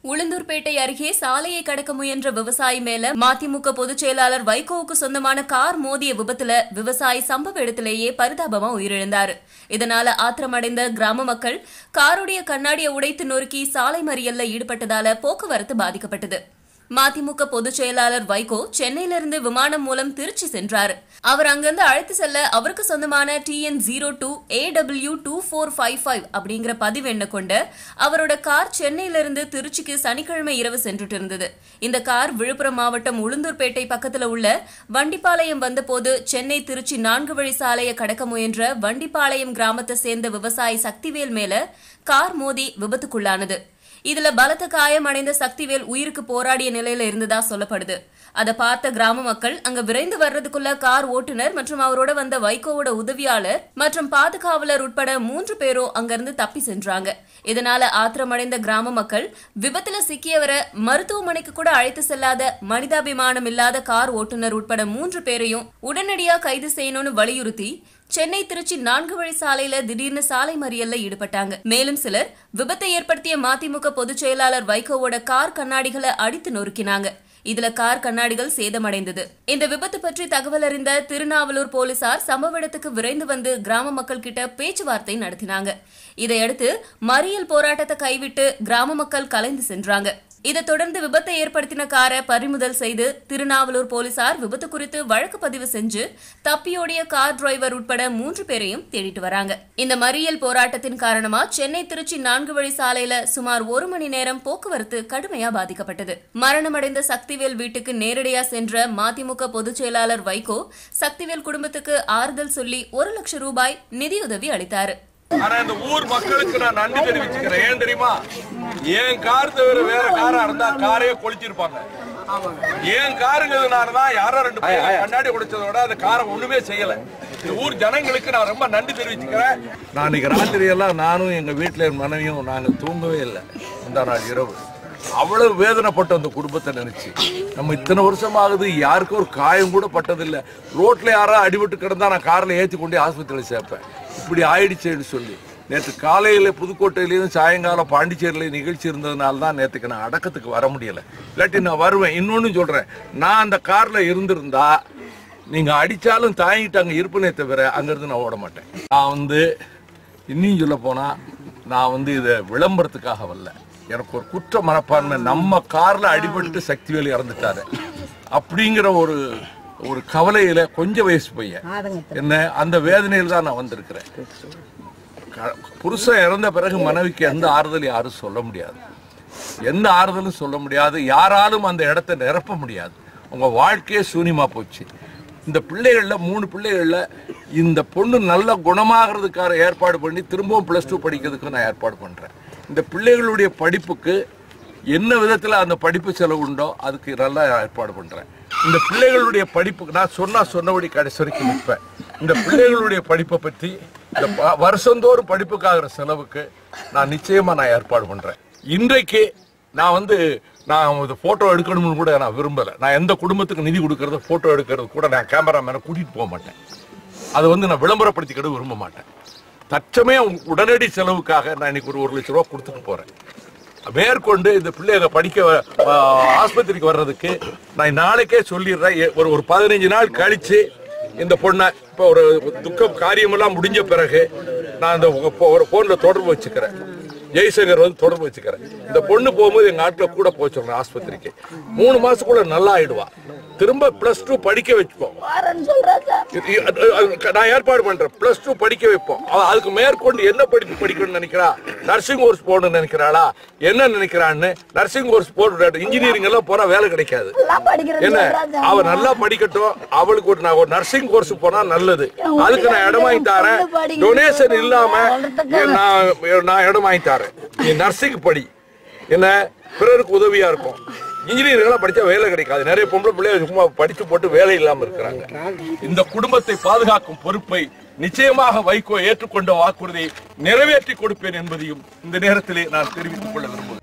உளுந்தூர்பேட்டை அருகே சாலையை கடக்க முயன்ற விவசாயி மேல மதிமுக பொதுச் செயலாளர் வைகோவுக்கு சொந்தமான கார் மோதிய விபத்துல விவசாயி சம்பவ இடத்திலேயே பரிதாபமா உயிரிழந்தாரு இதனால ஆத்திரமடைந்த கிராம மக்கள் காருடைய கண்ணாடியை உடைத்து நொறுக்கி சாலை மறியல்ல ஈடுபட்டதால போக்குவரத்து பாதிக்கப்பட்டது மதிமுக பொதுச் செயலாளர் வைகோ சென்னையிலிருந்து விமானம் மூலம் திருச்சி சென்றாரு அவர் அங்கிருந்து அழைத்து செல்ல அவருக்கு சொந்தமான TN zero two AW two four five five அப்படிங்கிற பதிவெண்ணை கொண்ட அவரோட கார் சென்னையிலிருந்து திருச்சிக்கு சனிக்கிழமை இரவு சென்றுட்டு இருந்தது இந்த கார் விழுப்புரம் மாவட்டம் உளுந்தூர்பேட்டை பக்கத்துல உள்ள வண்டிப்பாளையம் வந்தபோது சென்னை திருச்சி நான்கு வழி சாலையை கடக்க முயன்ற வண்டிப்பாளையம் கிராமத்தை சேர்ந்த விவசாயி சக்திவேல் மேல கார் மோதி விபத்துக்குள்ளானது இதுல பலத்த காயம் அடைந்த சக்திவேல் உயிருக்கு போராடிய நிலையில இருந்ததா சொல்லப்படுது அதை பார்த்த கிராம மக்கள் அங்க விரைந்து வர்றதுக்குள்ள கார் ஓட்டுநர் மற்றும் அவரோட வந்த வைகோவோட உதவியாளர் மற்றும் பாதுகாவலர் உட்பட மூன்று பேரும் அங்கிருந்து தப்பி சென்றாங்க இதனால ஆத்திரமடைந்த கிராம மக்கள் விபத்துல சிக்கியவரை மருத்துவமனைக்கு கூட அழைத்து செல்லாத மனிதாபிமானம் இல்லாத கார் ஓட்டுநர் உட்பட மூன்று பேரையும் உடனடியா கைது செய்யணும்னு வலியுறுத்தி சென்னை திருச்சி நான்கு வழி சாலையில திடீர்னு சாலை மறியல்ல ஈடுபட்டாங்க மேலும் சிலர் விபத்தை ஏற்படுத்திய மதிமுக பொதுச் செயலாளர் வைகோவோட கார் கண்ணாடிகளை அடித்து நொறுக்கினாங்க இதுல கார் கண்ணாடிகள் சேதமடைந்தது இந்த விபத்து பற்றி தகவல் அறிந்த திருநாவலூர் போலீசார் சம்பவ இடத்துக்கு விரைந்து வந்து கிராம மக்கள் கிட்ட பேச்சுவார்த்தை நடத்தினாங்க இதையடுத்து மறியல் போராட்டத்தை கைவிட்டு கிராம மக்கள் கலைந்து சென்றாங்க இதைத் தொடர்ந்து விபத்தை ஏற்படுத்தின காரை பறிமுதல் செய்து திருநாவலூர் போலீசார் விபத்து குறித்து வழக்கு பதிவு செஞ்சு தப்பியோடிய கார் டிரைவர் உட்பட மூன்று பேரையும் தேடிட்டு வராங்க இந்த மறியல் போராட்டத்தின் காரணமா சென்னை திருச்சி நான்கு வழி சாலையில சுமார் ஒரு மணி நேரம் போக்குவரத்து கடுமையா பாதிக்கப்பட்டது மரணமடைந்த சக்திவேல் வீட்டுக்கு நேரடியா சென்ற மதிமுக பொதுச் செயலாளர் வைகோ சக்திவேல் குடும்பத்துக்கு ஆறுதல் சொல்லி ஒரு லட்சம் ரூபாய் நிதியுதவி அளித்தாரு ஆனா இந்த ஊர் மக்களுக்கு நான் நன்றி தெரிவிச்சுக்கிறேன் ஏன் தெரியுமா என் கார் தவிர வேற காரா இருந்தா காரையே கொளுத்திருப்பாங்க என் காருங்கிறதுனால தான் யாரோ ரெண்டு பேர் கண்ணாடி உடைச்சதோட அந்த காரை ஒண்ணுமே செய்யல இந்த ஊர் ஜனங்களுக்கு நான் ரொம்ப நன்றி தெரிவிச்சுக்கிறேன் நான் இன்னைக்கு ராத்திரி எல்லாம் நானும் எங்க வீட்டுல என் மனைவியும் நாங்க தூங்கவே இல்லை அந்த நாள் இரவு அவ்வளவு வேதனைப்பட்ட அந்த குடும்பத்தை நினைச்சு நம்ம இத்தனை வருஷம் ஆகுது யாருக்கும் ஒரு காயம் கூட பட்டதில்லை ரோட்ல யாரா அடிபட்டு கிடந்தா நான் கார்ல ஏத்தி கொண்டு ஆஸ்பத்திரியில் சேர்ப்பேன் இப்படி ஆயிடுச்சேன்னு சொல்லி நேற்று காலையில புதுக்கோட்டையிலையும் சாயங்காலம் பாண்டிச்சேரியிலையும் நிகழ்ச்சி இருந்ததுனால தான் நேற்றுக்கு நான் அடக்கத்துக்கு வர முடியல இல்லாட்டி நான் வருவேன் இன்னொன்னு சொல்றேன் நான் அந்த கார்ல இருந்திருந்தா நீங்க அடிச்சாலும் தாங்கிட்டு அங்க இருப்பனே தவிர அங்கிருந்து நான் ஓட மாட்டேன் நான் வந்து இன்னும் சொல்ல போனா நான் வந்து இதை விளம்பரத்துக்காக வரல எனக்கு ஒரு குற்ற மனப்பான்மை நம்ம கார்ல அடிபட்டு சக்திவேலு இறந்துட்டாரு அப்படிங்கிற ஒரு ஒரு கவலையில கொஞ்சம் வயசு பையன் என்ன அந்த வேதனையில் தான் நான் வந்திருக்கிறேன் க- புருஷன் இறந்த பிறகு மனைவிக்கு எந்த ஆறுதல் யாரும் சொல்ல முடியாது எந்த ஆறுதலும் சொல்ல முடியாது யாராலும் அந்த இடத்தை நிரப்ப முடியாது உங்க வாழ்க்கையே சூனியமா போச்சு இந்த பிள்ளைகள்ல மூணு பிள்ளைகள்ல இந்த பொண்ணு நல்ல குணமாகிறதுக்காக ஏற்பாடு பண்ணி திரும்பவும் பிளஸ் டூ படிக்கிறதுக்கு நான் ஏற்பாடு பண்றேன் இந்த பிள்ளைகளுடைய படிப்புக்கு என்ன விதத்துல அந்த படிப்பு செலவு உண்டோ அதுக்கு நல்லா ஏற்பாடு பண்றேன் இந்த பிள்ளைகளுடைய படிப்புக்கு நான் சொன்னா சொன்னபடி கடைசி வரைக்கும் நிற்பேன் இந்த பிள்ளைகளுடைய படிப்பை பத்தி இந்த ப- வருஷந்தோறும் படிப்புக்காகிற செலவுக்கு நான் நிச்சயமா நான் ஏற்பாடு பண்றேன் இன்றைக்கு நான் வந்து நான் இந்த போட்டோ எடுக்கணும்னு கூட நான் விரும்பல நான் எந்த குடும்பத்துக்கு நிதி கொடுக்கறது போட்டோ எடுக்கிறது கூட நான் கேமராமேனை கூட்டிட்டு போக மாட்டேன் அதை வந்து நான் விளம்பரப்படுத்திக்கிட விரும்ப மாட்டேன் தற்சமே உடனடி செலவுக்காக நான் இன்னைக்கு ஒரு ஒரு லட்ச ரூபா கொடுத்துட்டு போறேன் மேற்கொண்டு இந்த பிள்ளைங்க படிக்க ஆ, ஆஸ்பத்திரிக்கு வர்றதுக்கு நான் நாளைக்கே சொல்லிடுறேன் எ- ஒரு ஒரு பதினஞ்சு நாள் கழிச்சு இந்த பொண்ணை இப்போ ஒரு துக்கம் காரியமெல்லாம் முடிஞ்ச பிறகு நான் இந்த உங்க போ- ஒரு போன்ல தொடர்பு வச்சுக்கிறேன் ஜெய்சங்கர் வந்து தொடர்பு வச்சுக்கிறேன் இந்த பொண்ணு போகும்போது எங்க ஆட்களை கூட போக சொல்றேன் ஆஸ்பத்திரிக்கு மூணு மாசத்துக்குள்ள நல்லா ஆயிடுவா திரும்ப பிளஸ் டூ படிக்க வச்சுப்போம் இது- இது- அது- அது- நான் ஏற்பாடு பண்றேன் பிளஸ் டூ படிக்க வைப்போம் அவ அதுக்கு மேற்கொண்டு என்ன படிப்பு படிக்கணும்னு நினைக்கிறா நர்சிங் கோர்ஸ் போகணும்னு நினைக்கிறாளா என்ன நினைக்கிறான்னு நர்சிங் கோர்ஸ் போட்டு இன்ஜினியரிங் எல்லாம் போனா வேலை கிடைக்காது என்ன அவ நல்லா படிக்கட்டும் அவளுக்கு ஒரு நான் ஒரு நர்சிங் கோர்ஸ் போனா நல்லது அதுக்கு நான் இடம் வாங்கி தரேன் டொனேஷன் இல்லாம நான் நான் இடம் வாங்கி தரேன் நீ நர்சிங் படி என்ன பிறருக்கு உதவியா இருக்கும் இன்ஜினியரிங் எல்லாம் படிச்சா வேலை கிடைக்காது நிறைய பொம்பளை பிள்ளைங்க சும்மா படிச்சு போட்டு வேலை இல்லாம இருக்கிறாங்க இந்த குடும்பத்தை பாதுகாக்கும் பொறுப்பை நிச்சயமாக வைகோ ஏற்றுக்கொண்ட வாக்குறுதியை நிறைவேற்றி கொடுப்பேன் என்பதையும் இந்த நேரத்திலே நான் தெரிவித்துக் கொள்ள விரும்புகிறேன்